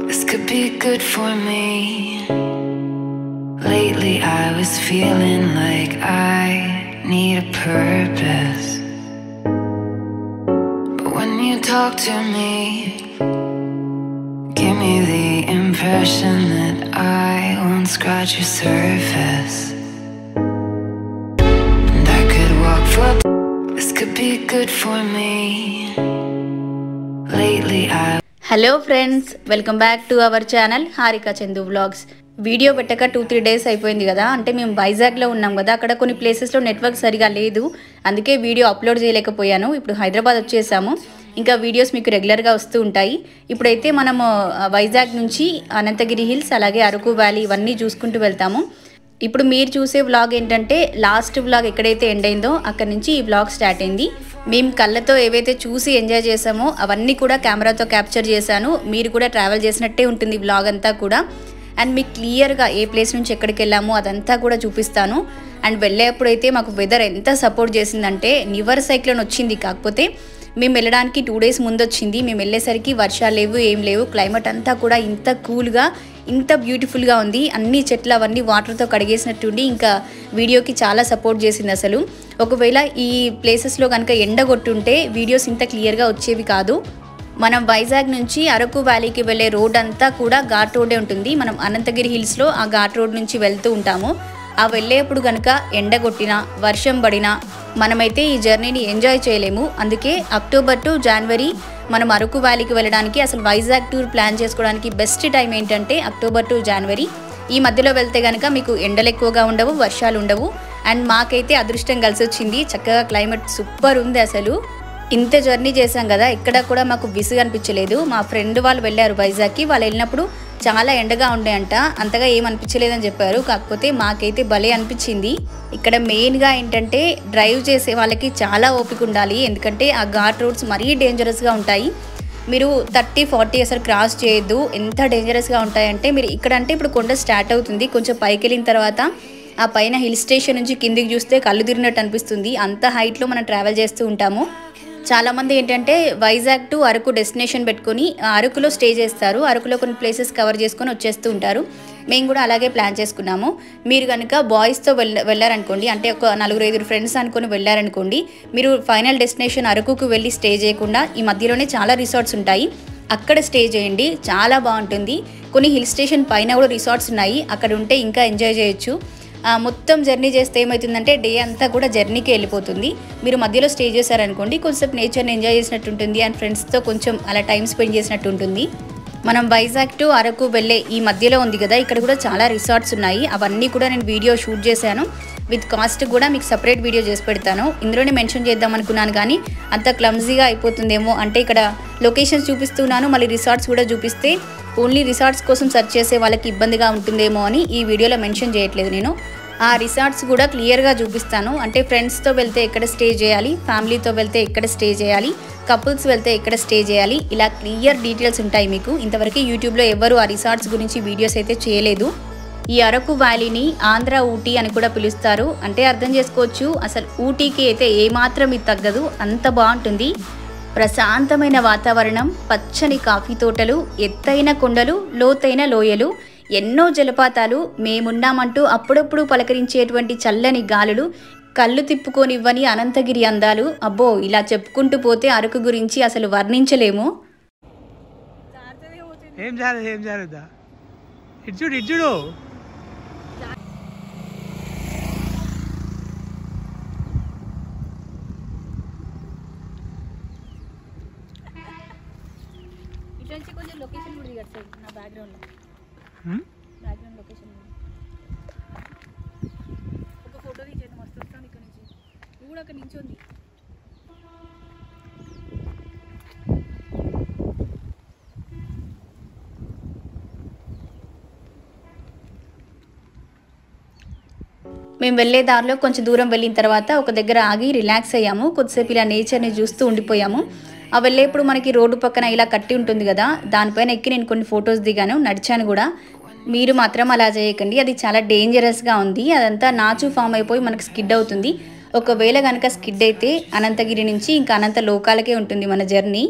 This could be good for me. Lately, I was feeling like I need a purpose. But when you talk to me, give me the impression that I won't scratch your surface. And I could walk for. This could be good for me. Lately, I hello friends welcome back to our channel Harika Chandu vlogs video పెట్టక two three days అయిపోయింది కదా అంటే మేము వైజాగ్లో ఉన్నాం కదా అక్కడ కొన్ని ప్లేసెస్లో నెట్వర్క్ సరిగా లేదు అందుకే వీడియో అప్లోడ్ చేయలేకపోయాను ఇప్పుడు హైదరాబాద్ వచ్చేసాము ఇంకా వీడియోస్ మీకు రెగ్యులర్గా వస్తూ ఉంటాయి ఇప్పుడైతే మనము ఆ, వైజాగ్ నుంచి అనంతగిరి హిల్స్ అలాగే అరకు వ్యాలీ ఇవన్నీ చూసుకుంటూ వెళ్తాము ఇప్పుడు మీరు చూసే వ్లాగ్ ఏంటంటే లాస్ట్ వ్లాగ్ ఎక్కడైతే ఎండ్ అయిందో అక్కడ నుంచి ఈ వ్లాగ్ స్టార్ట్ అయింది మేము కళ్ళతో ఏవైతే చూసి ఎంజాయ్ చేసామో అవన్నీ కూడా కెమెరాతో క్యాప్చర్ చేశాను మీరు కూడా ట్రావెల్ చేసినట్టే ఉంటుంది ఈ వ్లాగ్ అంతా కూడా అండ్ మీకు క్లియర్గా ఏ ప్లేస్ నుంచి ఎక్కడికి వెళ్ళామో అదంతా కూడా చూపిస్తాను అండ్ వెళ్ళేప్పుడు అయితే మాకు వెదర్ ఎంత సపోర్ట్ చేసిందంటే నివర్ సైక్లోన్ వచ్చింది కాకపోతే మేము వెళ్ళడానికి టూ డేస్ ముందు వచ్చింది మేము వెళ్ళేసరికి వర్షాలు లేవు ఏం లేవు క్లైమేట్ అంతా కూడా ఇంత కూల్గా ఇంత బ్యూటిఫుల్గా ఉంది అన్ని చెట్లు అవన్నీ వాటర్తో కడిగేసినట్టుండి ఇంకా వీడియోకి చాలా సపోర్ట్ చేసింది అసలు ఒకవేళ ఈ ప్లేసెస్లో కనుక ఎండ కొట్టుంటే వీడియోస్ ఇంత క్లియర్గా వచ్చేవి కాదు మనం వైజాగ్ నుంచి అరకు వ్యాలీకి వెళ్ళే రోడ్ అంతా కూడా ఘాట్ రోడ్డే ఉంటుంది మనం అనంతగిరి హిల్స్లో ఆ ఘాట్ రోడ్ నుంచి వెళ్తూ ఉంటాము ఆ వెళ్ళేప్పుడు కనుక ఎండ కొట్టినా వర్షం పడినా మనమైతే ఈ జర్నీని ఎంజాయ్ చేయలేము అందుకే అక్టోబర్ టు జనవరి మనం అరకు వ్యాలీకి వెళ్ళడానికి అసలు వైజాగ్ టూర్ ప్లాన్ చేసుకోవడానికి బెస్ట్ టైం ఏంటంటే అక్టోబర్ టు జనవరి ఈ మధ్యలో వెళ్తే కనుక మీకు ఎండలు ఎక్కువగా ఉండవు వర్షాలు ఉండవు అండ్ మాకైతే అదృష్టం కలిసి వచ్చింది చక్కగా క్లైమేట్ సూపర్ ఉంది అసలు ఇంత జర్నీ చేశాం కదా ఎక్కడ కూడా మాకు విసుగు అనిపించలేదు మా ఫ్రెండ్ వాళ్ళు వెళ్ళారు వైజాగ్కి వాళ్ళు వెళ్ళినప్పుడు చాలా ఎండగా ఉండే అంట అంతగా ఏం అనిపించలేదని చెప్పారు కాకపోతే మాకైతే భలే అనిపించింది ఇక్కడ మెయిన్గా ఏంటంటే డ్రైవ్ చేసే వాళ్ళకి చాలా ఓపిక ఉండాలి ఎందుకంటే ఆ ఘాట్ రోడ్స్ మరీ డేంజరస్గా ఉంటాయి మీరు థర్టీ ఫార్టీ అసలు క్రాస్ చేయొద్దు ఎంత డేంజరస్గా ఉంటాయంటే మీరు ఇక్కడ అంటే ఇప్పుడు కొండ స్టార్ట్ అవుతుంది కొంచెం పైకి వెళ్ళిన తర్వాత ఆ పైన హిల్ స్టేషన్ నుంచి కిందికి చూస్తే కళ్ళు తిరిగినట్టు అనిపిస్తుంది అంత హైట్లో మనం ట్రావెల్ చేస్తూ ఉంటాము చాలామంది ఏంటంటే వైజాగ్ టు అరకు డెస్టినేషన్ పెట్టుకొని ఆ అరకులో స్టే చేస్తారు అరకులో కొన్ని ప్లేసెస్ కవర్ చేసుకొని వచ్చేస్తూ ఉంటారు మేము కూడా అలాగే ప్లాన్ చేసుకున్నాము మీరు కనుక బాయ్స్తో వెళ్ళ వెళ్ళారనుకోండి అంటే ఒక నలుగురు ఐదుగురు ఫ్రెండ్స్ అనుకొని వెళ్ళారనుకోండి మీరు ఫైనల్ డెస్టినేషన్ అరకుకు వెళ్ళి స్టే చేయకుండా ఈ మధ్యలోనే చాలా రిసార్ట్స్ ఉంటాయి అక్కడ స్టే చేయండి చాలా బాగుంటుంది కొన్ని హిల్ స్టేషన్ పైన కూడా రిసార్ట్స్ ఉన్నాయి అక్కడ ఉంటే ఇంకా ఎంజాయ్ చేయొచ్చు ఆ, మొత్తం జర్నీ చేస్తే ఏమవుతుందంటే డే అంతా కూడా జర్నీకి వెళ్ళిపోతుంది మీరు మధ్యలో స్టే చేశారనుకోండి కొంచెం నేచర్ని ఎంజాయ్ చేసినట్టు ఉంటుంది అండ్ ఫ్రెండ్స్తో కొంచెం అలా టైం స్పెండ్ చేసినట్టు ఉంటుంది మనం వైజాగ్ టు అరకు వెళ్ళే ఈ మధ్యలో ఉంది కదా ఇక్కడ కూడా చాలా రిసార్ట్స్ ఉన్నాయి అవన్నీ కూడా నేను వీడియో షూట్ చేశాను విత్ కాస్ట్ కూడా మీకు సపరేట్ వీడియో చేసి పెడతాను ఇందులోనే మెన్షన్ చేద్దాం అనుకున్నాను కానీ అంత క్లమ్జీగా అయిపోతుందేమో అంటే ఇక్కడ లొకేషన్స్ చూపిస్తున్నాను మళ్ళీ రిసార్ట్స్ కూడా చూపిస్తే ఓన్లీ రిసార్ట్స్ కోసం సెర్చ్ చేసే వాళ్ళకి ఇబ్బందిగా ఉంటుందేమో అని ఈ వీడియోలో మెన్షన్ చేయట్లేదు నేను ఆ రిసార్ట్స్ కూడా క్లియర్గా చూపిస్తాను అంటే ఫ్రెండ్స్తో వెళ్తే ఎక్కడ స్టే చేయాలి ఫ్యామిలీతో వెళ్తే ఎక్కడ స్టే చేయాలి కపుల్స్ వెళ్తే ఎక్కడ స్టే చేయాలి ఇలా క్లియర్ డీటెయిల్స్ ఉంటాయి మీకు ఇంతవరకు యూట్యూబ్లో ఎవరు ఆ రిసార్ట్స్ గురించి వీడియోస్ అయితే చేయలేదు ఈ అరకు వ్యాలీని ఆంధ్ర ఊటీ అని కూడా పిలుస్తారు అంటే అర్థం చేసుకోవచ్చు అసలు ఊటీకి అయితే ఏమాత్రం ఇది తగ్గదు అంత బాగుంటుంది ప్రశాంతమైన వాతావరణం పచ్చని కాఫీ తోటలు ఎత్తైన కొండలు లోతైన లోయలు ఎన్నో జలపాతాలు మేమున్నామంటూ అప్పుడప్పుడు పలకరించేటువంటి చల్లని గాలులు కళ్ళు తిప్పుకోనివ్వని అనంతగిరి అందాలు అబ్బో ఇలా చెప్పుకుంటూ పోతే అరకు గురించి అసలు వర్ణించలేము ఏం చేయాలి ఏం చేయలేదా ఇటు చూడు ఇటు చూడు ఇటు కొంచెం లొకేషన్ కూడా దిగట్లేదు నా బ్యాక్గ్రౌండ్లో హ్మ్? బ్యాక్గ్రౌండ్ లొకేషన్ ఒక ఫోటో తీసేది మస్తు వస్తాను ఇక్కడ నుంచి నువ్వు కూడా అక్కడ నించోంది మేము వెళ్ళే దారిలో కొంచెం దూరం వెళ్ళిన తర్వాత ఒక దగ్గర ఆగి రిలాక్స్ అయ్యాము కొద్దిసేపు ఇలా నేచర్ని చూస్తూ ఉండిపోయాము ఆ వెళ్ళేప్పుడు మనకి రోడ్డు పక్కన ఇలా కట్టి ఉంటుంది కదా దానిపైన ఎక్కి నేను కొన్ని ఫొటోస్ దిగాను నడిచాను కూడా మీరు మాత్రం అలా చేయకండి అది చాలా డేంజరస్గా ఉంది అదంతా నాచు ఫామ్ అయిపోయి మనకి స్కిడ్ అవుతుంది ఒకవేళ కనుక స్కిడ్ అయితే అనంతగిరి నుంచి ఇంకా అనంత లోకాలకే ఉంటుంది మన జర్నీ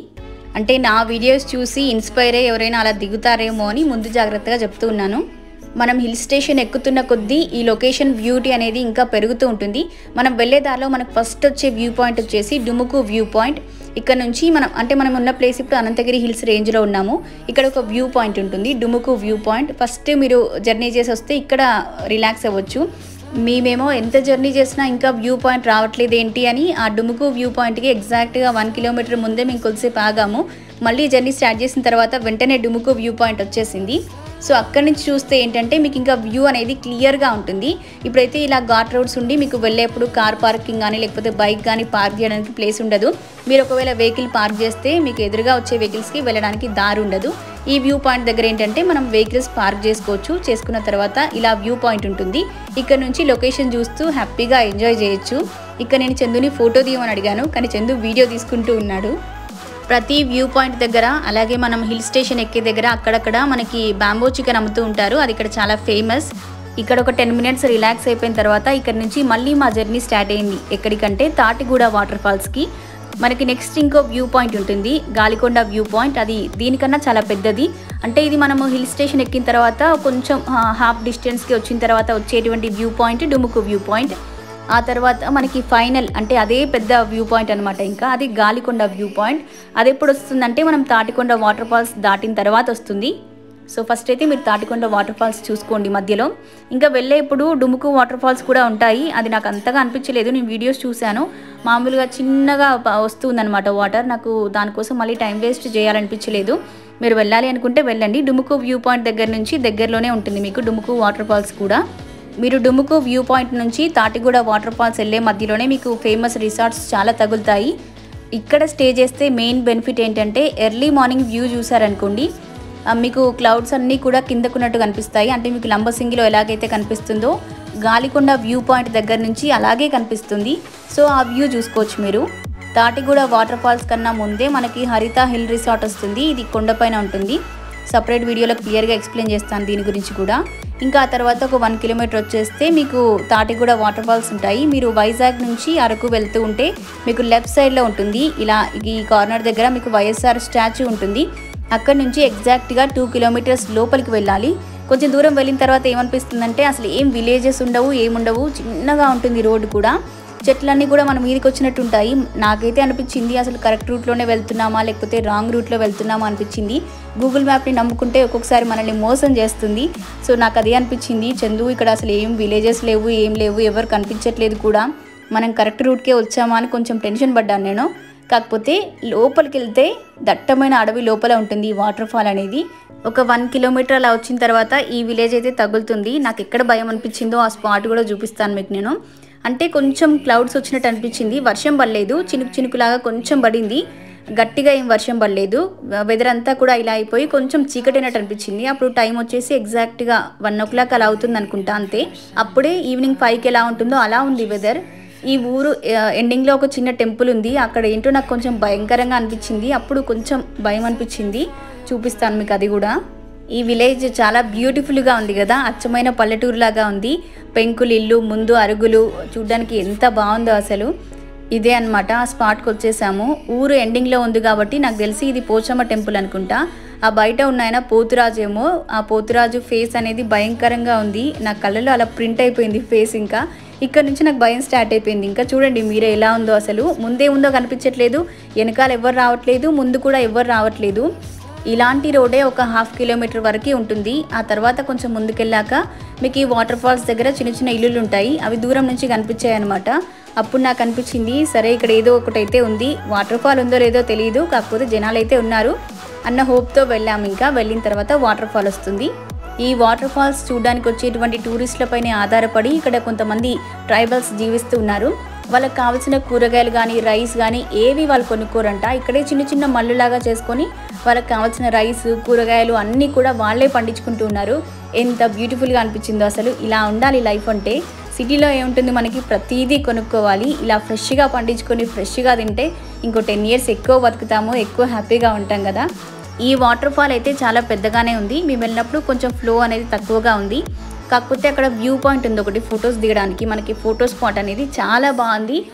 అంటే నా వీడియోస్ చూసి ఇన్స్పైర్ అయ్యి ఎవరైనా అలా దిగుతారేమో అని ముందు జాగ్రత్తగా చెప్తూ ఉన్నాను మనం హిల్ స్టేషన్ ఎక్కుతున్న కొద్దీ ఈ లొకేషన్ బ్యూటీ అనేది ఇంకా పెరుగుతూ ఉంటుంది మనం వెళ్ళే దారిలో మనకు ఫస్ట్ వచ్చే వ్యూ పాయింట్ వచ్చేసి డుముకు వ్యూ పాయింట్ ఇక్కడ నుంచి మనం అంటే మనం ఉన్న ప్లేస్ ఇప్పుడు అనంతగిరి హిల్స్ రేంజ్లో ఉన్నాము ఇక్కడ ఒక వ్యూ పాయింట్ ఉంటుంది డుముకు వ్యూ పాయింట్ ఫస్ట్ మీరు జర్నీ చేసి వస్తే ఇక్కడ రిలాక్స్ అవ్వచ్చు మేమేమో ఎంత జర్నీ చేసినా ఇంకా వ్యూ పాయింట్ రావట్లేదు ఏంటి అని ఆ డుముకు వ్యూ పాయింట్కి ఎగ్జాక్ట్గా వన్ కిలోమీటర్ ముందే మేము కొద్దిసేపు ఆగాము మళ్ళీ జర్నీ స్టార్ట్ చేసిన తర్వాత వెంటనే డుముకు వ్యూ పాయింట్ వచ్చేసింది సో అక్కడి నుంచి చూస్తే ఏంటంటే మీకు ఇంకా వ్యూ అనేది క్లియర్గా ఉంటుంది ఇప్పుడైతే ఇలా ఘాట్ రోడ్స్ ఉండి మీకు వెళ్ళేప్పుడు కార్ పార్కింగ్ కానీ లేకపోతే బైక్ కానీ పార్క్ చేయడానికి ప్లేస్ ఉండదు మీరు ఒకవేళ వెహికల్ పార్క్ చేస్తే మీకు ఎదురుగా వచ్చే వెహికల్స్కి వెళ్ళడానికి దారి ఉండదు ఈ వ్యూ పాయింట్ దగ్గర ఏంటంటే మనం వెహికల్స్ పార్క్ చేసుకోవచ్చు చేసుకున్న తర్వాత ఇలా వ్యూ పాయింట్ ఉంటుంది ఇక్కడ నుంచి లొకేషన్ చూస్తూ హ్యాపీగా ఎంజాయ్ చేయొచ్చు ఇక్కడ నేను చందుని ఫోటో తీయమని అడిగాను కానీ చందు వీడియో తీసుకుంటూ ఉన్నాడు ప్రతి వ్యూ పాయింట్ దగ్గర అలాగే మనం హిల్ స్టేషన్ ఎక్కే దగ్గర అక్కడక్కడ మనకి బ్యాంబో చికెన్ అమ్ముతూ ఉంటారు అది ఇక్కడ చాలా ఫేమస్ ఇక్కడ ఒక టెన్ మినిట్స్ రిలాక్స్ అయిపోయిన తర్వాత ఇక్కడ నుంచి మళ్ళీ మా జర్నీ స్టార్ట్ అయింది ఎక్కడికంటే తాటిగూడ వాటర్ ఫాల్స్కి మనకి నెక్స్ట్ ఇంకో వ్యూ పాయింట్ ఉంటుంది గాలికొండ వ్యూ పాయింట్ అది దీనికన్నా చాలా పెద్దది అంటే ఇది మనము హిల్ స్టేషన్ ఎక్కిన తర్వాత కొంచెం హాఫ్ డిస్టెన్స్కి వచ్చిన తర్వాత వచ్చేటువంటి view point Damuku view point ఆ తర్వాత మనకి ఫైనల్ అంటే అదే పెద్ద వ్యూ పాయింట్ అనమాట ఇంకా అది గాలికొండ వ్యూ పాయింట్ అది ఎప్పుడు వస్తుందంటే మనం తాటికొండ వాటర్ ఫాల్స్ దాటిన తర్వాత వస్తుంది సో ఫస్ట్ అయితే మీరు తాటికొండ వాటర్ ఫాల్స్ చూసుకోండి మధ్యలో ఇంకా వెళ్ళేప్పుడు డుముకు వాటర్ ఫాల్స్ కూడా ఉంటాయి అది నాకు అంతగా అనిపించలేదు నేను వీడియోస్ చూశాను మామూలుగా చిన్నగా ప- వస్తుందన్నమాట వాటర్ నాకు దానికోసం మళ్ళీ టైం వేస్ట్ చేయాలనిపించలేదు మీరు వెళ్ళాలి అనుకుంటే వెళ్ళండి డుముకు వ్యూ పాయింట్ దగ్గర నుంచి దగ్గరలోనే ఉంటుంది మీకు డుముకు వాటర్ ఫాల్స్ కూడా మీరు డుముకు వ్యూ పాయింట్ నుంచి తాటిగూడ వాటర్ ఫాల్స్ వెళ్ళే మధ్యలోనే మీకు ఫేమస్ రిసార్ట్స్ చాలా తగులుతాయి ఇక్కడ స్టే చేస్తే మెయిన్ బెనిఫిట్ ఏంటంటే ఎర్లీ మార్నింగ్ వ్యూ చూసారనుకోండి ఆ, మీకు క్లౌడ్స్ అన్నీ కూడా కిందకున్నట్టు కనిపిస్తాయి అంటే మీకు లంబసింగిలో ఎలాగైతే కనిపిస్తుందో గాలికొండ వ్యూ పాయింట్ దగ్గర నుంచి అలాగే కనిపిస్తుంది సో ఆ వ్యూ చూసుకోవచ్చు మీరు తాటిగూడ వాటర్ ఫాల్స్ కన్నా ముందే మనకి హరిత హిల్ రిసార్ట్ వస్తుంది ఇది కొండపైన ఉంటుంది సపరేట్ వీడియోలో క్లియర్గా ఎక్స్ప్లెయిన్ చేస్తాను దీని గురించి కూడా ఇంకా ఆ తర్వాత ఒక వన్ కిలోమీటర్ వచ్చేస్తే మీకు తాటిగూడ వాటర్ ఫాల్స్ ఉంటాయి మీరు వైజాగ్ నుంచి అరకు వెళ్తూ ఉంటే మీకు లెఫ్ట్ సైడ్లో ఉంటుంది ఇలా ఈ కార్నర్ దగ్గర మీకు వైఎస్ఆర్ స్టాచ్యూ ఉంటుంది అక్కడ నుంచి ఎగ్జాక్ట్గా టూ కిలోమీటర్స్ లోపలికి వెళ్ళాలి కొంచెం దూరం వెళ్ళిన తర్వాత ఏమనిపిస్తుందంటే అసలు ఏం విలేజెస్ ఉండవు ఏముండవు చిన్నగా ఉంటుంది రోడ్డు కూడా చెట్లన్నీ కూడా మన మీదకి వచ్చినట్టు ఉంటాయి నాకైతే అనిపించింది అసలు కరెక్ట్ రూట్లోనే వెళ్తున్నామా లేకపోతే రాంగ్ రూట్లో వెళ్తున్నామా అనిపించింది గూగుల్ మ్యాప్ని నమ్ముకుంటే ఒక్కొక్కసారి మనల్ని మోసం చేస్తుంది సో నాకు అదే అనిపించింది చందు ఇక్కడ అసలు ఏం విలేజెస్ లేవు ఏం లేవు ఎవరు కనిపించట్లేదు కూడా మనం కరెక్ట్ రూట్కే వచ్చామా అని కొంచెం టెన్షన్ పడ్డాను నేను కాకపోతే లోపలికి వెళ్తే దట్టమైన అడవి లోపల ఉంటుంది ఈ వాటర్ ఫాల్ అనేది ఒక వన్ కిలోమీటర్ అలా వచ్చిన తర్వాత ఈ విలేజ్ అయితే తగులుతుంది నాకు ఎక్కడ భయం అనిపించిందో ఆ స్పాట్ కూడా చూపిస్తాను మీకు నేను అంటే కొంచెం క్లౌడ్స్ వచ్చినట్టు అనిపించింది వర్షం పడలేదు చినుకు చినుకులాగా కొంచెం పడింది గట్టిగా ఏం వర్షం పడలేదు వెదర్ అంతా కూడా ఇలా అయిపోయి కొంచెం చీకటైనట్టు అనిపించింది అప్పుడు టైం వచ్చేసి ఎగ్జాక్ట్గా వన్ ఓ క్లాక్ అలా అవుతుంది అనుకుంటా అంతే అప్పుడే ఈవినింగ్ ఫైవ్కి ఎలా ఉంటుందో అలా ఉంది వెదర్ ఈ ఊరు ఆ, ఎండింగ్లో ఒక చిన్న టెంపుల్ ఉంది అక్కడ ఏంటో నాకు కొంచెం భయంకరంగా అనిపించింది అప్పుడు కొంచెం భయం అనిపించింది చూపిస్తాను మీకు అది కూడా ఈ విలేజ్ చాలా బ్యూటిఫుల్గా ఉంది కదా అచ్చమైన పల్లెటూరు లాగా ఉంది పెంకులు ఇల్లు ముందు అరుగులు చూడ్డానికి ఎంత బాగుందో అసలు ఇదే అన్నమాట ఆ స్పాట్కి వచ్చేసాము ఊరు ఎండింగ్లో ఉంది కాబట్టి నాకు తెలిసి ఇది పోచమ్మ టెంపుల్ అనుకుంటా ఆ బయట ఉన్న ఆయన పోతురాజు ఏమో ఆ పోతురాజు ఫేస్ అనేది భయంకరంగా ఉంది నా కళ్ళలో అలా ప్రింట్ అయిపోయింది ఫేస్ ఇంకా ఇక్కడ నుంచి నాకు భయం స్టార్ట్ అయిపోయింది ఇంకా చూడండి మీరే ఎలా ఉందో అసలు ముందే ఉందో కనిపించట్లేదు వెనకాల ఎవరు రావట్లేదు ముందు కూడా ఎవరు రావట్లేదు ఇలాంటి రోడే ఒక హాఫ్ కిలోమీటర్ వరకు ఉంటుంది ఆ తర్వాత కొంచెం ముందుకెళ్ళాక మీకు ఈ వాటర్ ఫాల్స్ దగ్గర చిన్న చిన్న ఇల్లులు ఉంటాయి అవి దూరం నుంచి కనిపించాయి అనమాట అప్పుడు నాకు అనిపించింది సరే ఇక్కడ ఏదో ఒకటైతే ఉంది వాటర్ ఫాల్ ఉందో లేదో తెలియదు కాకపోతే జనాలు అయితే ఉన్నారు అన్న హోప్తో వెళ్ళాము ఇంకా వెళ్ళిన తర్వాత వాటర్ ఫాల్ వస్తుంది ఈ వాటర్ ఫాల్స్ చూడడానికి వచ్చేటువంటి టూరిస్టులపైనే ఆధారపడి ఇక్కడ కొంతమంది ట్రైబల్స్ జీవిస్తూ ఉన్నారు వాళ్ళకి కావాల్సిన కూరగాయలు కానీ రైస్ కానీ ఏవి వాళ్ళు కొనుక్కోరంట ఇక్కడే చిన్న చిన్న మల్లులాగా చేసుకొని వాళ్ళకి కావాల్సిన రైస్ కూరగాయలు అన్నీ కూడా వాళ్ళే పండించుకుంటూ ఉన్నారు ఎంత బ్యూటిఫుల్గా అనిపించిందో అసలు ఇలా ఉండాలి లైఫ్ అంటే సిటీలో ఏముంటుంది మనకి ప్రతిదీ కొనుక్కోవాలి ఇలా ఫ్రెష్గా పండించుకొని ఫ్రెష్గా తింటే ఇంకో టెన్ ఇయర్స్ ఎక్కువ బతుకుతాము ఎక్కువ హ్యాపీగా ఉంటాం కదా ఈ వాటర్ ఫాల్ అయితే చాలా పెద్దగానే ఉంది మేము వెళ్ళినప్పుడు కొంచెం ఫ్లో అనేది తక్కువగా ఉంది కాకపోతే అక్కడ వ్యూ పాయింట్ ఉంది ఒకటి ఫొటోస్ దిగడానికి మనకి ఫోటో స్పాట్ అనేది చాలా బాగుంది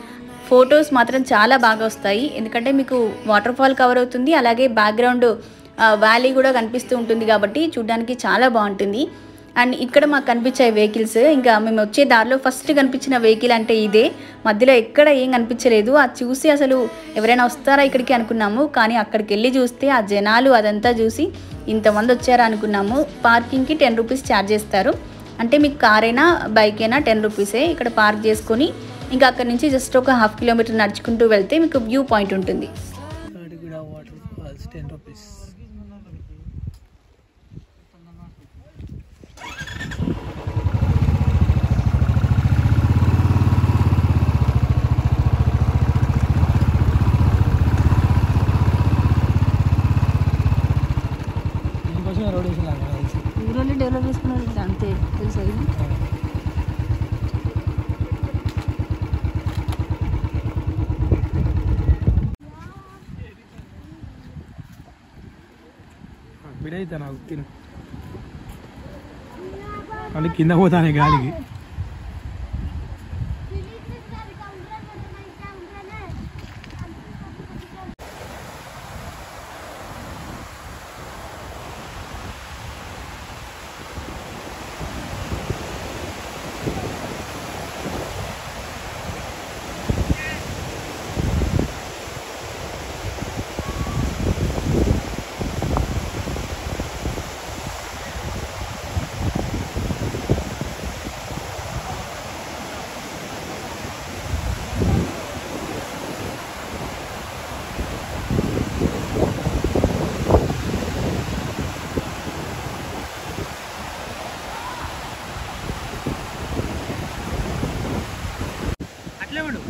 ఫొటోస్ మాత్రం చాలా బాగా వస్తాయి ఎందుకంటే మీకు వాటర్ ఫాల్ కవర్ అవుతుంది అలాగే బ్యాక్గ్రౌండ్ వ్యాలీ కూడా కనిపిస్తూ ఉంటుంది కాబట్టి చూడడానికి చాలా బాగుంటుంది అండ్ ఇక్కడ మాకు కనిపించే వెహికల్స్ ఇంకా మేము వచ్చే దారిలో ఫస్ట్ కనిపించిన వెహికల్ అంటే ఇదే మధ్యలో ఎక్కడ ఏం కనిపించలేదు అది చూసి అసలు ఎవరైనా వస్తారా ఇక్కడికి అనుకున్నాము కానీ అక్కడికి వెళ్ళి చూస్తే ఆ జనాలు అదంతా చూసి ఇంతమంది వచ్చారా అనుకున్నాము పార్కింగ్కి టెన్ రూపీస్ ఛార్జ్ చేస్తారు అంటే మీకు కార్ అయినా బైక్ అయినా టెన్ రూపీసే ఇక్కడ పార్క్ చేసుకొని ఇంకా అక్కడ నుంచి జస్ట్ ఒక హాఫ్ కిలోమీటర్ నడుచుకుంటూ వెళ్తే మీకు వ్యూ పాయింట్ ఉంటుంది Katiki water falls ten rupees దీనికోసమే రోడ్ వేసి లాగా తెలిసి ఊరోళ్ళు డెవలప్ చేసుకున్నారు అంతే తెలుసా బిడైతే నాకు తిను మళ్ళీ కింద పోతానే గాలికి అట్లే ఉండు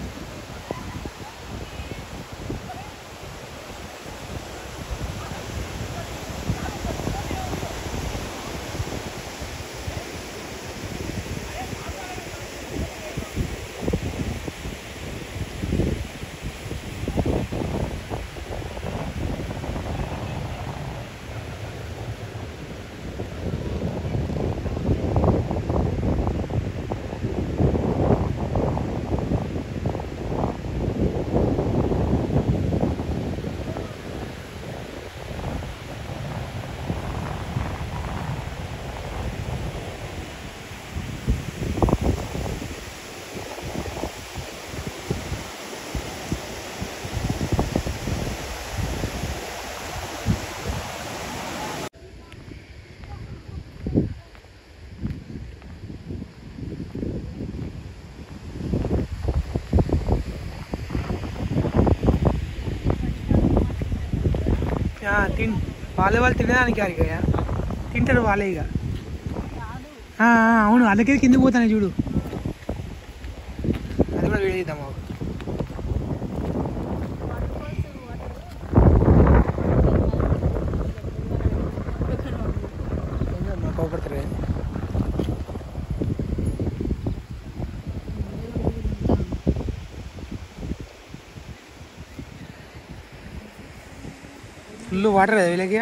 తిన్ వాళ్ళే వాళ్ళు తినడానికి అడిగా తింటారు వాళ్ళే ఇక ఆ, ఆ, అవును అందుకే కింద పోతానే చూడు అది కూడా వీడియో ఇద్దాం కోపడతారు ఫుల్ వాటర్ కదా వీళ్ళకి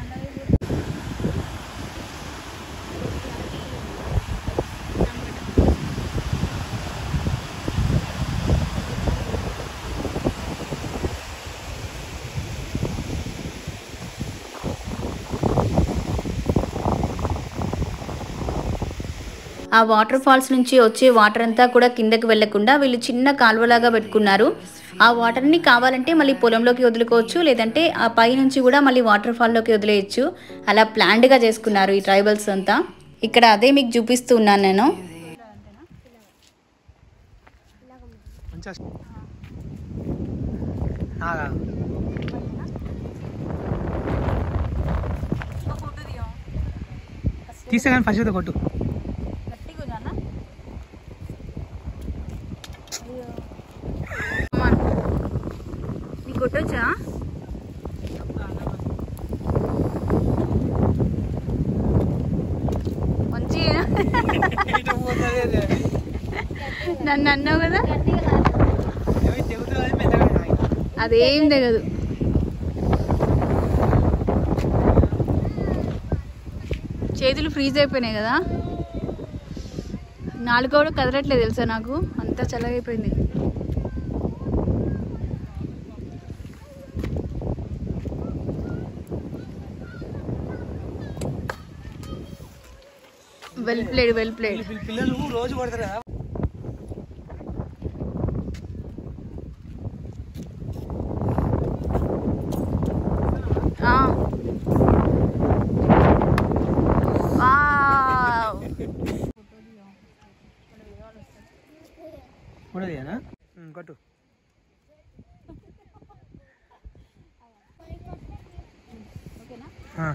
ఆ వాటర్ ఫాల్స్ నుంచి వచ్చే వాటర్ అంతా కూడా కిందకి వెళ్లకుండా వీళ్ళు చిన్న కాలువలాగా పెట్టుకున్నారు ఆ వాటర్ని కావాలంటే మళ్ళీ పొలంలోకి వదులుకోవచ్చు లేదంటే ఆ పై నుంచి కూడా మళ్ళీ వాటర్ ఫాల్లోకి వదిలేయచ్చు అలా ప్లాన్డ్గా చేసుకున్నారు ఈ ట్రైబల్స్ అంతా ఇక్కడ అదే మీకు చూపిస్తూ ఉన్నాను నేను మంచిగా ఆగా. తీస్తే కానీ ఫస్ట్ అయితే కొట్టు నీకు కొట్టొచ్చా మంచిగా నన్ను అన్నావు కదా అదేం తెగదు చేతులు ఫ్రీజ్ అయిపోయినాయి కదా నాలుగు కూడా కదలట్లేదు తెలుసా నాకు అంతా చల్లగైపోయింది వెల్ ప్లేడ్ వెల్ ప్లేడ్ పిల్ల- పిల్లలు రోజు కొడతారు కదా ఉండదేనా కొట్టు ఆ.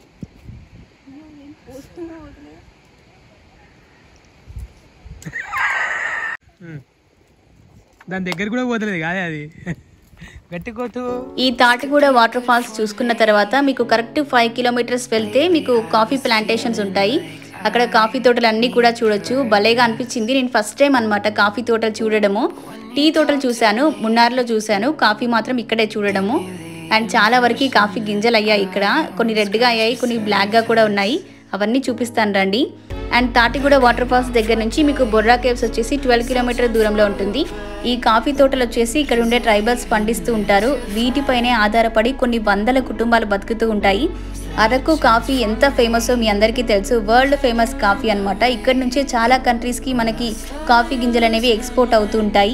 ఉమ్. దాని దగ్గర కూడా పోతలేదు కాదే అది గట్టి కొట్టు ఈ తాటిగూడ వాటర్ ఫాల్స్ చూసుకున్న తర్వాత మీకు కరెక్ట్ ఫైవ్ కిలోమీటర్స్ వెళ్తే మీకు కాఫీ ప్లాంటేషన్స్ ఉంటాయి అక్కడ కాఫీ తోటలు అన్నీ కూడా చూడొచ్చు భలేగా అనిపించింది నేను ఫస్ట్ టైం అనమాట కాఫీ తోటలు చూడడము టీ తోటలు చూశాను మున్నార్లో చూశాను కాఫీ మాత్రం ఇక్కడే చూడడము అండ్ చాలా వరకు కాఫీ గింజలు అయ్యాయి ఇక్కడ కొన్ని రెడ్గా అయ్యాయి కొన్ని బ్లాక్గా కూడా ఉన్నాయి అవన్నీ చూపిస్తాను రండి అండ్ తాటిగూడ వాటర్ ఫాల్స్ దగ్గర నుంచి మీకు బొర్రా కేవ్స్ వచ్చేసి ట్వెల్వ్ కిలోమీటర్ దూరంలో ఉంటుంది ఈ కాఫీ తోటలు వచ్చేసి ఇక్కడ ఉండే ట్రైబల్స్ పండిస్తూ ఉంటారు వీటిపైనే ఆధారపడి కొన్ని వందల కుటుంబాలు బతుకుతూ ఉంటాయి అరకు కాఫీ ఎంత ఫేమసో మీ అందరికీ తెలుసు వరల్డ్ ఫేమస్ కాఫీ అన్నమాట ఇక్కడ నుంచే చాలా కంట్రీస్కి మనకి కాఫీ గింజలు అనేవి ఎక్స్పోర్ట్ అవుతూ ఉంటాయి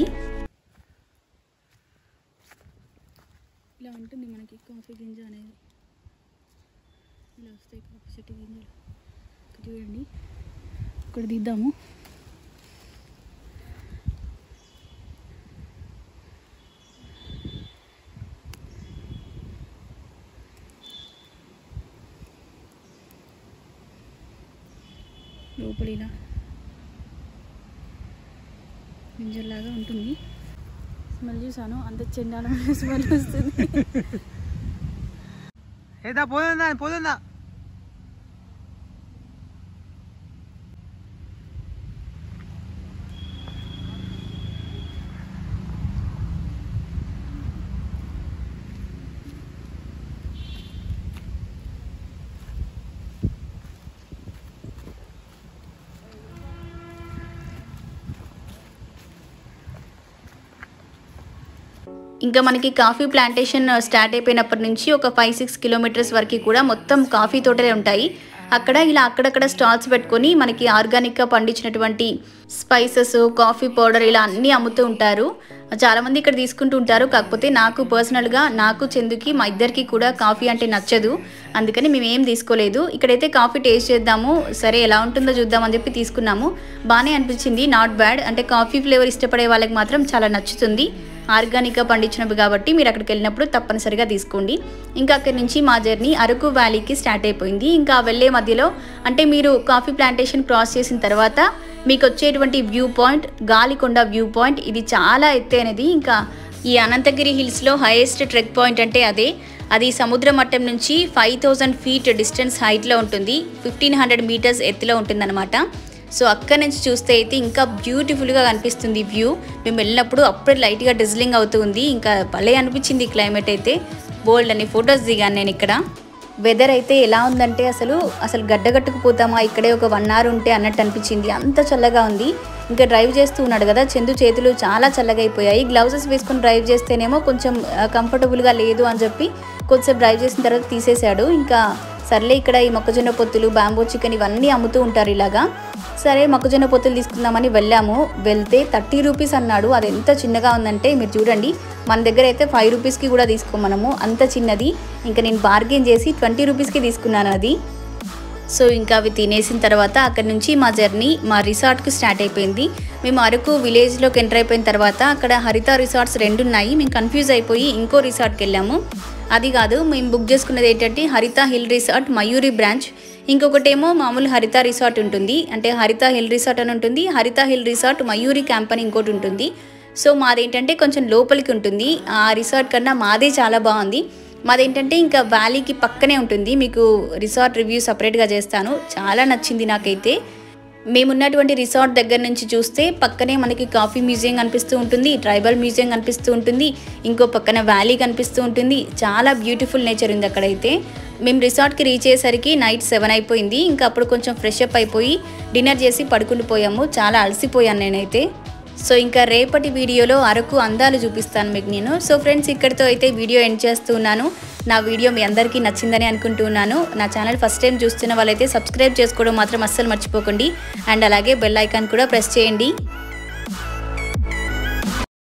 ఇలా ఉంటుంది మనకి కాఫీ గింజ అనేది ఇలా వస్తాయి కాఫీ చెట్టు గింజలు ఇక్కడ చూడండి ఇక్కడ దిద్దాము లోపల ఇలా గింజల్లాగా ఉంటుంది స్మెల్ చూసాను అంత చెండాలమైన స్మెల్ వస్తుంది ఏదా పోతుందా పోతుందా ఇంకా మనకి కాఫీ ప్లాంటేషన్ స్టార్ట్ అయిపోయినప్పటి నుంచి ఒక ఫైవ్ సిక్స్ కిలోమీటర్స్ వరకు కూడా మొత్తం కాఫీ తోటలే ఉంటాయి అక్కడ ఇలా అక్కడక్కడ స్టాల్స్ పెట్టుకొని మనకి ఆర్గానిక్గా పండించినటువంటి స్పైసెస్ కాఫీ పౌడర్ ఇలా అన్నీ అమ్ముతూ ఉంటారు చాలామంది ఇక్కడ తీసుకుంటూ ఉంటారు కాకపోతే నాకు పర్సనల్గా నాకు చందుకి మా ఇద్దరికి కూడా కాఫీ అంటే నచ్చదు అందుకని మేము ఏం తీసుకోలేదు ఇక్కడైతే కాఫీ టేస్ట్ చేద్దాము సరే ఎలా ఉంటుందో చూద్దామని చెప్పి తీసుకున్నాము బాగానే అనిపించింది నాట్ బ్యాడ్ అంటే కాఫీ ఫ్లేవర్ ఇష్టపడే వాళ్ళకి మాత్రం చాలా నచ్చుతుంది ఆర్గానిక్గా పండించినవి కాబట్టి మీరు అక్కడికి వెళ్ళినప్పుడు తప్పనిసరిగా తీసుకోండి ఇంకా అక్కడి నుంచి మా జర్నీ అరకు వ్యాలీకి స్టార్ట్ అయిపోయింది ఇంకా వెళ్ళే మధ్యలో అంటే మీరు కాఫీ ప్లాంటేషన్ క్రాస్ చేసిన తర్వాత మీకు వచ్చేటువంటి view point Galikonda view point ఇది చాలా ఎత్తైనది ఇంకా ఈ అనంతగిరి హిల్స్లో హైయెస్ట్ ట్రెక్ పాయింట్ అంటే అదే అది సముద్ర మట్టం నుంచి ఫైవ్ థౌజండ్ ఫీట్ డిస్టెన్స్ హైట్లో ఉంటుంది ఫిఫ్టీన్ హండ్రెడ్ మీటర్స్ ఎత్తులో ఉంటుందన్నమాట సో అక్కడి నుంచి చూస్తే అయితే ఇంకా బ్యూటిఫుల్గా కనిపిస్తుంది వ్యూ మేము వెళ్ళినప్పుడు అప్పుడే లైట్గా డిజ్లింగ్ అవుతుంది ఇంకా భలే అనిపించింది ఈ క్లైమేట్ అయితే బోల్డ్ అని ఫొటోస్ దిగాను నేను ఇక్కడ వెదర్ అయితే ఎలా ఉందంటే అసలు అసలు గడ్డగట్టుకుపోతామా ఇక్కడే ఒక వన్ అవర్ ఉంటే అన్నట్టు అనిపించింది అంత చల్లగా ఉంది ఇంకా డ్రైవ్ చేస్తూ ఉన్నాడు కదా చందు చేతులు చాలా చల్లగా అయిపోయాయి గ్లౌజెస్ వేసుకొని డ్రైవ్ చేస్తేనేమో కొంచెం కంఫర్టబుల్గా లేదు అని చెప్పి కొంచెం డ్రైవ్ చేసిన తర్వాత తీసేశాడు ఇంకా సర్లే ఇక్కడ ఈ మొక్కజొన్న పొత్తులు బ్యాంబో చికెన్ ఇవన్నీ అమ్ముతూ ఉంటారు ఇలాగా సరే మొక్కజొన్న పొత్తులు తీసుకుందామని వెళ్ళాము వెళ్తే థర్టీ రూపీస్ అన్నాడు అది ఎంత చిన్నగా ఉందంటే మీరు చూడండి మన దగ్గర అయితే ఫైవ్ రూపీస్కి కూడా తీసుకోమనము అంత చిన్నది ఇంకా నేను బార్గెన్ చేసి ట్వంటీ రూపీస్కి తీసుకున్నాను అది సో ఇంకా అవి తినేసిన తర్వాత అక్కడి నుంచి మా జర్నీ మా రిసార్ట్కి స్టార్ట్ అయిపోయింది మేము అరకు విలేజ్లోకి ఎంటర్ అయిపోయిన తర్వాత అక్కడ హరిత రిసార్ట్స్ రెండు ఉన్నాయి మేము కన్ఫ్యూజ్ అయిపోయి ఇంకో రిసార్ట్కి వెళ్ళాము అది కాదు మేము బుక్ చేసుకున్నది ఏంటంటే Haritha hill resort Mayuri branch ఇంకొకటేమో మామూలు హరిత రిసార్ట్ ఉంటుంది అంటే హరిత హిల్ రిసార్ట్ అని ఉంటుంది హరిత హిల్ రిసార్ట్ మయూరి క్యాంప్ అని ఇంకోటి ఉంటుంది సో మాదేంటంటే కొంచెం లోపలికి ఉంటుంది ఆ రిసార్ట్ కన్నా మాదే చాలా బాగుంది మాదేంటంటే ఇంకా వ్యాలీకి పక్కనే ఉంటుంది మీకు రిసార్ట్ రివ్యూ సపరేట్గా చేస్తాను చాలా నచ్చింది నాకైతే మేమున్నటువంటి రిసార్ట్ దగ్గర నుంచి చూస్తే పక్కనే మనకి కాఫీ మ్యూజియం కనిపిస్తూ ఉంటుంది ట్రైబల్ మ్యూజియం కనిపిస్తూ ఉంటుంది ఇంకో పక్కన వ్యాలీ కనిపిస్తూ ఉంటుంది చాలా బ్యూటిఫుల్ నేచర్ ఉంది అక్కడైతే మేము రిసార్ట్కి రీచ్ అయ్యేసరికి నైట్ సెవెన్ అయిపోయింది ఇంకా అప్పుడు కొంచెం ఫ్రెష్ అప్ అయిపోయి డిన్నర్ చేసి పడుకుండిపోయాము చాలా అలసిపోయాను నేనైతే సో ఇంకా రేపటి వీడియోలో అరకు అందాలు చూపిస్తాను మీకు నేను సో ఫ్రెండ్స్ ఇక్కడితో అయితే వీడియో ఎండ్ చేస్తున్నాను నా వీడియో మీ అందరికీ నచ్చిందని అనుకుంటున్నాను నా ఛానల్ ఫస్ట్ టైం చూస్తున్న వాళ్ళైతే సబ్స్క్రైబ్ చేసుకోవడం మాత్రం అస్సలు మర్చిపోకండి అండ్ అలాగే బెల్ ఐకాన్ కూడా ప్రెస్ చేయండి